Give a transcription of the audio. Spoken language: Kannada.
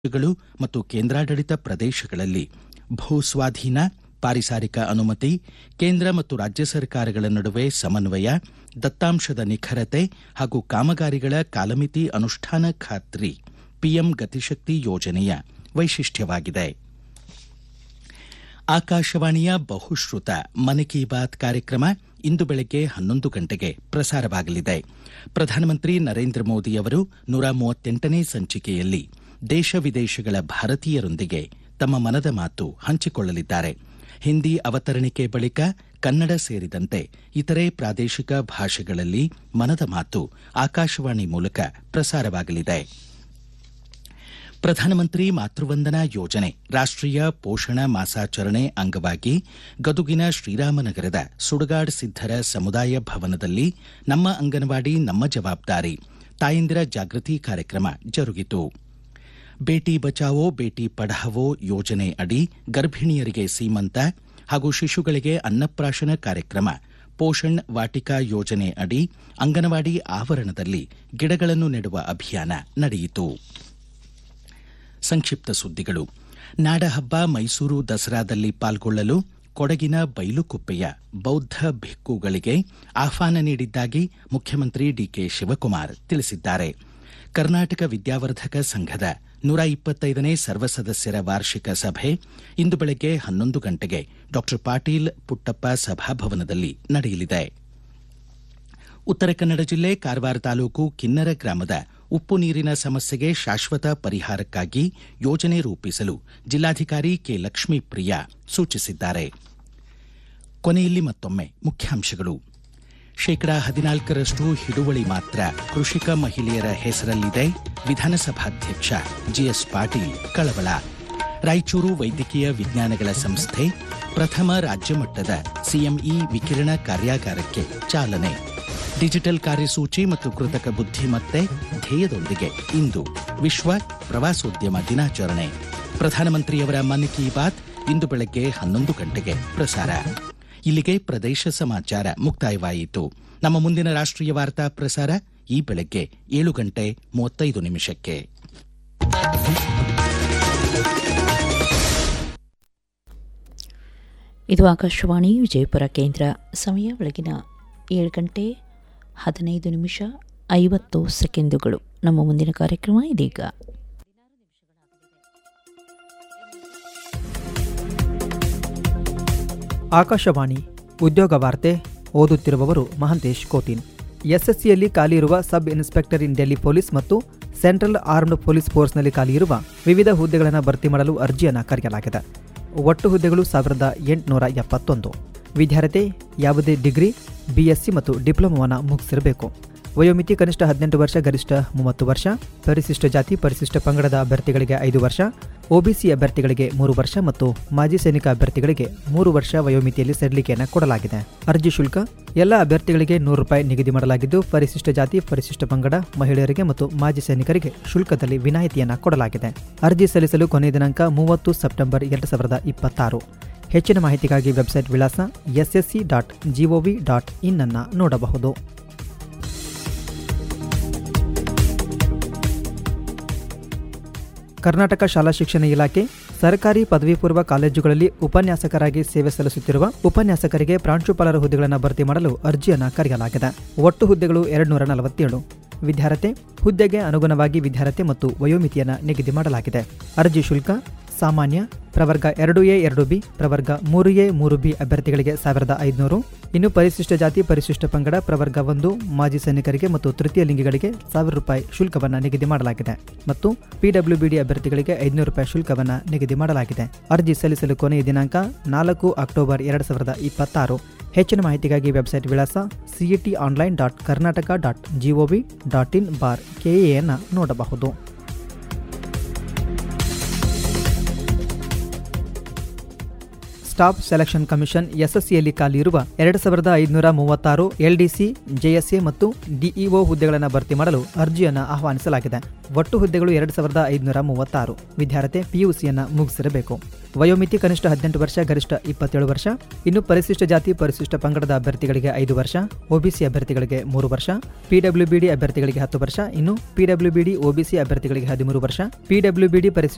ರಾಜ್ಯಗಳು ಮತ್ತು ಕೇಂದ್ರಾಡಳಿತ ಪ್ರದೇಶಗಳಲ್ಲಿ ಭೂ ಸ್ವಾಧೀನ ಪಾರಿಸಾರಿಕ ಅನುಮತಿ ಕೇಂದ್ರ ಮತ್ತು ರಾಜ್ಯ ಸರ್ಕಾರಗಳ ನಡುವೆ ಸಮನ್ವಯ ದತ್ತಾಂಶದ ನಿಖರತೆ ಹಾಗೂ ಕಾಮಗಾರಿಗಳ ಕಾಲಮಿತಿ ಅನುಷ್ಠಾನ ಖಾತ್ರಿ ಪಿಎಂ ಗತಿಶಕ್ತಿ ಯೋಜನೆಯ ವೈಶಿಷ್ಟ್ಯವಾಗಿದೆ ಆಕಾಶವಾಣಿಯ ಬಹುಶ್ರುತ ಮನ್ ಕಿ ಬಾತ್ ಕಾರ್ಯಕ್ರಮ ಇಂದು ಬೆಳಗ್ಗೆ ಹನ್ನೊಂದು ಗಂಟೆಗೆ ಪ್ರಸಾರವಾಗಲಿದೆ ಪ್ರಧಾನಮಂತ್ರಿ ನರೇಂದ್ರ ಮೋದಿ ಅವರು ನೂರ ಮೂವತ್ತೆಂಟನೇ ಸಂಚಿಕೆಯಲ್ಲಿ ದೇಶ ವಿದೇಶಗಳ ಭಾರತೀಯರೊಂದಿಗೆ ತಮ್ಮ ಮನದ ಮಾತು ಹಂಚಿಕೊಳ್ಳಲಿದ್ದಾರೆ ಹಿಂದಿ ಅವತರಣಿಕೆ ಬಳಿಕ ಕನ್ನಡ ಸೇರಿದಂತೆ ಇತರೆ ಪ್ರಾದೇಶಿಕ ಭಾಷೆಗಳಲ್ಲಿ ಮನದ ಮಾತು ಆಕಾಶವಾಣಿ ಮೂಲಕ ಪ್ರಸಾರವಾಗಲಿದೆ ಪ್ರಧಾನಮಂತ್ರಿ ಮಾತೃವಂದನಾ ಯೋಜನೆ ರಾಷ್ಟೀಯ ಪೋಷಣ ಮಾಸಾಚರಣೆ ಅಂಗವಾಗಿ ಗದುಗಿನ ಶ್ರೀರಾಮನಗರದ ಸುಡಗಾಡ್ ಸಿದ್ದರ ಸಮುದಾಯ ಭವನದಲ್ಲಿ ನಮ್ಮ ಅಂಗನವಾಡಿ ನಮ್ಮ ಜವಾಬ್ದಾರಿ ತಾಯಂದಿರ ಜಾಗೃತಿ ಕಾರ್ಯಕ್ರಮ ಜರುಗಿತು ಬೇಟಿ ಬಚಾವೋ ಬೇಟಿ ಪಢಾವೋ ಯೋಜನೆ ಅಡಿ ಗರ್ಭಿಣಿಯರಿಗೆ ಸೀಮಂತ ಹಾಗೂ ಶಿಶುಗಳಿಗೆ ಅನ್ನಪ್ರಾಶನ ಕಾರ್ಯಕ್ರಮ ಪೋಷಣ್ ವಾಟಿಕಾ ಯೋಜನೆ ಅಡಿ ಅಂಗನವಾಡಿ ಆವರಣದಲ್ಲಿ ಗಿಡಗಳನ್ನು ನೆಡುವ ಅಭಿಯಾನ ನಡೆಯಿತು ಸಂಕ್ಷಿಪ್ತ ಸುದ್ದಿಗಳು ನಾಡಹಬ್ಬ ಮೈಸೂರು ದಸರಾದಲ್ಲಿ ಪಾಲ್ಗೊಳ್ಳಲು ಕೊಡಗಿನ ಬೈಲುಕುಪ್ಪೆಯ ಬೌದ್ಧ ಭಿಕ್ಕುಗಳಿಗೆ ಆಹ್ವಾನ ನೀಡಿದ್ದಾಗಿ ಮುಖ್ಯಮಂತ್ರಿ ಡಿಕೆ ಶಿವಕುಮಾರ್ ತಿಳಿಸಿದ್ದಾರೆ ಕರ್ನಾಟಕ ವಿದ್ಯಾವರ್ಧಕ ಸಂಘದ ನೂರ ಇಪ್ಪತ್ತೈದನೇ ಸರ್ವಸದಸ್ಯರ ವಾರ್ಷಿಕ ಸಭೆ ಇಂದು ಬೆಳಗ್ಗೆ ಹನ್ನೊಂದು ಗಂಟೆಗೆ ಡಾಕ್ಟರ್ ಪಾಟೀಲ್ ಪುಟ್ಟಪ್ಪ ಸಭಾಭವನದಲ್ಲಿ ನಡೆಯಲಿದೆ ಉತ್ತರ ಕನ್ನಡ ಜಿಲ್ಲೆ ಕಾರವಾರ ತಾಲೂಕು ಕಿನ್ನರ ಗ್ರಾಮದ ಉಪ್ಪು ನೀರಿನ ಸಮಸ್ಯೆಗೆ ಶಾಶ್ವತ ಪರಿಹಾರಕ್ಕಾಗಿ ಯೋಜನೆ ರೂಪಿಸಲು ಜಿಲ್ಲಾಧಿಕಾರಿ ಕೆ ಲಕ್ಷ್ಮೀಪ್ರಿಯಾ ಸೂಚಿಸಿದ್ದಾರೆ ಕೊನೆಯಲ್ಲಿ ಮತ್ತೊಮ್ಮೆ ಮುಖ್ಯಾಂಶಗಳು ಶೇಕಡಾ ಹದಿನಾಲ್ಕರಷ್ಟು ಹಿಡುವಳಿ ಮಾತ್ರ ಕೃಷಿಕ ಮಹಿಳೆಯರ ಹೆಸರಲ್ಲಿದೆ ವಿಧಾನಸಭಾಧ್ಯಕ್ಷ ಜಿಎಸ್ ಪಾಟೀಲ್ ಕಳವಳ ರಾಯಚೂರು ವೈದ್ಯಕೀಯ ವಿಜ್ಞಾನಗಳ ಸಂಸ್ಥೆ ಪ್ರಥಮ ರಾಜ್ಯ ಮಟ್ಟದ ಸಿಎಂಇ ವಿಕಿರಣ ಕಾರ್ಯಾಗಾರಕ್ಕೆ ಚಾಲನೆ ಡಿಜಿಟಲ್ ಕಾರ್ಯಸೂಚಿ ಮತ್ತು ಕೃತಕ ಬುದ್ಧಿಮತ್ತೆ ಧ್ಯೇಯದೊಂದಿಗೆ ಇಂದು ವಿಶ್ವ ಪ್ರವಾಸೋದ್ಯಮ ದಿನಾಚರಣೆ ಪ್ರಧಾನಮಂತ್ರಿಯವರ ಮನ್ ಕಿ ಬಾತ್ ಇಂದು ಬೆಳಗ್ಗೆ ಹನ್ನೊಂದು ಗಂಟೆಗೆ ಪ್ರಸಾರ ಇಲ್ಲಿಗೆ ಪ್ರದೇಶ ಸಮಾಚಾರ ಮುಕ್ತಾಯವಾಯಿತು ನಮ್ಮ ಮುಂದಿನ ರಾಷ್ಟ್ರೀಯ ವಾರ್ತಾ ಪ್ರಸಾರ ಈ ಬೆಳಗ್ಗೆ ಏಳು ಗಂಟೆ ಮೂವತ್ತೈದು ನಿಮಿಷಕ್ಕೆ ಇದು ಆಕಾಶವಾಣಿ ವಿಜಯಪುರ ಕೇಂದ್ರ ಸಮಯ ಬೆಳಗಿನ ಏಳು ಗಂಟೆ ಹದಿನೈದು ನಿಮಿಷ ಐವತ್ತು ಸೆಕೆಂಡುಗಳು ನಮ್ಮ ಮುಂದಿನ ಕಾರ್ಯಕ್ರಮ ಇದೀಗ ಆಕಾಶವಾಣಿ ಉದ್ಯೋಗ ವಾರ್ತೆ ಓದುತ್ತಿರುವವರು ಮಹಂತೇಶ್ ಕೋತಿನ್ ಎಸ್ಎಸ್ಸಿಯಲ್ಲಿ ಖಾಲಿ ಇರುವ sub inspector in Delhi police ಮತ್ತು ಸೆಂಟ್ರಲ್ ಆರ್ಮ್ಡ್ ಪೊಲೀಸ್ ಫೋರ್ಸ್ನಲ್ಲಿ ಖಾಲಿ ಇರುವ ವಿವಿಧ ಹುದ್ದೆಗಳನ್ನು ಭರ್ತಿ ಮಾಡಲು ಅರ್ಜಿಯನ್ನು ಕರೆಯಲಾಗಿದೆ ಒಟ್ಟು ಹುದ್ದೆಗಳು ಸಾವಿರದ ಎಂಟುನೂರ ಎಪ್ಪತ್ತೊಂದು ವಿದ್ಯಾರ್ಥಿ ಯಾವುದೇ ಡಿಗ್ರಿ ಬಿಎಸ್ಸಿ ಮತ್ತು ಡಿಪ್ಲೊಮಾವನ್ನು ಮುಗಿಸಿರಬೇಕು ವಯೋಮಿತಿ ಕನಿಷ್ಠ ಹದಿನೆಂಟು ವರ್ಷ ಗರಿಷ್ಠ ಮೂವತ್ತು ವರ್ಷ ಪರಿಶಿಷ್ಟ ಜಾತಿ ಪರಿಶಿಷ್ಟ ಪಂಗಡದ ಅಭ್ಯರ್ಥಿಗಳಿಗೆ ಐದು ವರ್ಷ ಒಬಿಸಿ ಅಭ್ಯರ್ಥಿಗಳಿಗೆ ಮೂರು ವರ್ಷ ಮತ್ತು ಮಾಜಿ ಸೈನಿಕ ಅಭ್ಯರ್ಥಿಗಳಿಗೆ ಮೂರು ವರ್ಷ ವಯೋಮಿತಿಯಲ್ಲಿ ಸಡಿಲಿಕೆಯನ್ನು ಕೊಡಲಾಗಿದೆ ಅರ್ಜಿ ಶುಲ್ಕ ಎಲ್ಲ ಅಭ್ಯರ್ಥಿಗಳಿಗೆ ನೂರು ರೂಪಾಯಿ ನಿಗದಿ ಮಾಡಲಾಗಿದ್ದು ಪರಿಶಿಷ್ಟ ಜಾತಿ ಪರಿಶಿಷ್ಟ ಪಂಗಡ ಮಹಿಳೆಯರಿಗೆ ಮತ್ತು ಮಾಜಿ ಸೈನಿಕರಿಗೆ ಶುಲ್ಕದಲ್ಲಿ ವಿನಾಯಿತಿಯನ್ನು ಕೊಡಲಾಗಿದೆ ಅರ್ಜಿ ಸಲ್ಲಿಸಲು ಕೊನೆಯ ದಿನಾಂಕ ಮೂವತ್ತು ಸೆಪ್ಟೆಂಬರ್ ಎರಡು ಸಾವಿರದ ಇಪ್ಪತ್ತಾರು ಹೆಚ್ಚಿನ ಮಾಹಿತಿಗಾಗಿ ವೆಬ್ಸೈಟ್ ವಿಳಾಸ SSC dot GOV dot in ಅನ್ನು ನೋಡಬಹುದು ಕರ್ನಾಟಕ ಶಾಲಾ ಶಿಕ್ಷಣ ಇಲಾಖೆ ಸರ್ಕಾರಿ ಪದವಿ ಪೂರ್ವ ಕಾಲೇಜುಗಳಲ್ಲಿ ಉಪನ್ಯಾಸಕರಾಗಿ ಸೇವೆ ಸಲ್ಲಿಸುತ್ತಿರುವ ಉಪನ್ಯಾಸಕರಿಗೆ ಪ್ರಾಂಶುಪಾಲರ ಹುದ್ದೆಗಳನ್ನು ಭರ್ತಿ ಮಾಡಲು ಅರ್ಜಿಯನ್ನು ಕರೆಯಲಾಗಿದೆ ಒಟ್ಟು ಹುದ್ದೆಗಳು ಎರಡುನೂರ ನಲವತ್ತೇಳು ವಿದ್ಯಾರ್ಥಿ ಹುದ್ದೆಗೆ ಅನುಗುಣವಾಗಿ ವಿದ್ಯಾರ್ಥಿ ಮತ್ತು ವಯೋಮಿತಿಯನ್ನು ನಿಗದಿ ಮಾಡಲಾಗಿದೆ ಅರ್ಜಿ ಶುಲ್ಕ ಸಾಮಾನ್ಯ ಪ್ರವರ್ಗ ಎರಡು ಎ ಎರಡು ಬಿ ಪ್ರವರ್ಗ ಮೂರು ಎ ಮೂರು ಬಿ ಅಭ್ಯರ್ಥಿಗಳಿಗೆ ಸಾವಿರದ ಐದುನೂರು ಇನ್ನು ಪರಿಶಿಷ್ಟ ಜಾತಿ ಪರಿಶಿಷ್ಟ ಪಂಗಡ ಪ್ರವರ್ಗ ಒಂದು ಮಾಜಿ ಸೈನಿಕರಿಗೆ ಮತ್ತು ತೃತೀಯ ಲಿಂಗಿಗಳಿಗೆ ಸಾವಿರ ರೂಪಾಯಿ ಶುಲ್ಕವನ್ನು ನಿಗದಿ ಮಾಡಲಾಗಿದೆ ಮತ್ತು ಪಿಡಬ್ಲ್ಯೂಬಿಡಿ ಅಭ್ಯರ್ಥಿಗಳಿಗೆ ಐದುನೂರು ರೂಪಾಯಿ ಶುಲ್ಕವನ್ನು ನಿಗದಿ ಮಾಡಲಾಗಿದೆ ಅರ್ಜಿ ಸಲ್ಲಿಸಲು ಕೊನೆಯ ದಿನಾಂಕ ನಾಲ್ಕು ಅಕ್ಟೋಬರ್ ಎರಡು ಸಾವಿರದ ಇಪ್ಪತ್ತಾರು ಹೆಚ್ಚಿನ ಮಾಹಿತಿಗಾಗಿ ವೆಬ್ಸೈಟ್ ವಿಳಾಸ CET online dot Karnataka dot GOV dot in bar ಕೆಎಯನ್ನು ನೋಡಬಹುದು ಸ್ಟಾಫ್ ಸೆಲೆಕ್ಷನ್ ಕಮಿಷನ್ ಎಸ್ಎಸ್ಸಿಯಲ್ಲಿ ಖಾಲಿ ಇರುವ ಎರಡು ಸಾವಿರದ ಐದುನೂರ ಮೂವತ್ತಾರು ಎಲ್ಡಿಸಿ ಜೆಎಸ್ಎ ಮತ್ತು ಡಿಇಒ ಹುದ್ದೆಗಳನ್ನು ಭರ್ತಿ ಮಾಡಲು ಅರ್ಜಿಯನ್ನು ಆಹ್ವಾನಿಸಲಾಗಿದೆ ಒಟ್ಟು ಹುದ್ದೆಗಳು ಎರಡು ಸಾವಿರದ ಐದುನೂರ ಮೂವತ್ತಾರು ವಿದ್ಯಾರ್ಥಿ ಪಿಯುಸಿಯನ್ನು ಮುಗಿಸಿರಬೇಕು ವಯೋಮಿತಿ ಕನಿಷ್ಠ ಹದಿನೆಂಟು ವರ್ಷ ಗರಿಷ್ಠ ಇಪ್ಪತ್ತೇಳು ವರ್ಷ ಇನ್ನು ಪರಿಶಿಷ್ಟ ಜಾತಿ ಪರಿಶಿಷ್ಟ ಪಂಗಡದ ಅಭ್ಯರ್ಥಿಗಳಿಗೆ ಐದು ವರ್ಷ ಒಬಿಸಿ ಅಭ್ಯರ್ಥಿಗಳಿಗೆ ಮೂರು ವರ್ಷ ಪಿಡಬ್ಲ್ಯೂಬಿಡಿ ಅಭ್ಯರ್ಥಿಗಳಿಗೆ ಹತ್ತು ವರ್ಷ ಇನ್ನು ಪಿಡಬ್ಲ್ಯೂಬಿಡಿ ಒಬಿಸಿ ಅಭ್ಯರ್ಥಿಗಳಿಗೆ ಹದಿಮೂರು ವರ್ಷ ಪಿಡಬ್ಲ್ಯೂಬಿಡಿ ಪರಿಶಿಷ್ಟ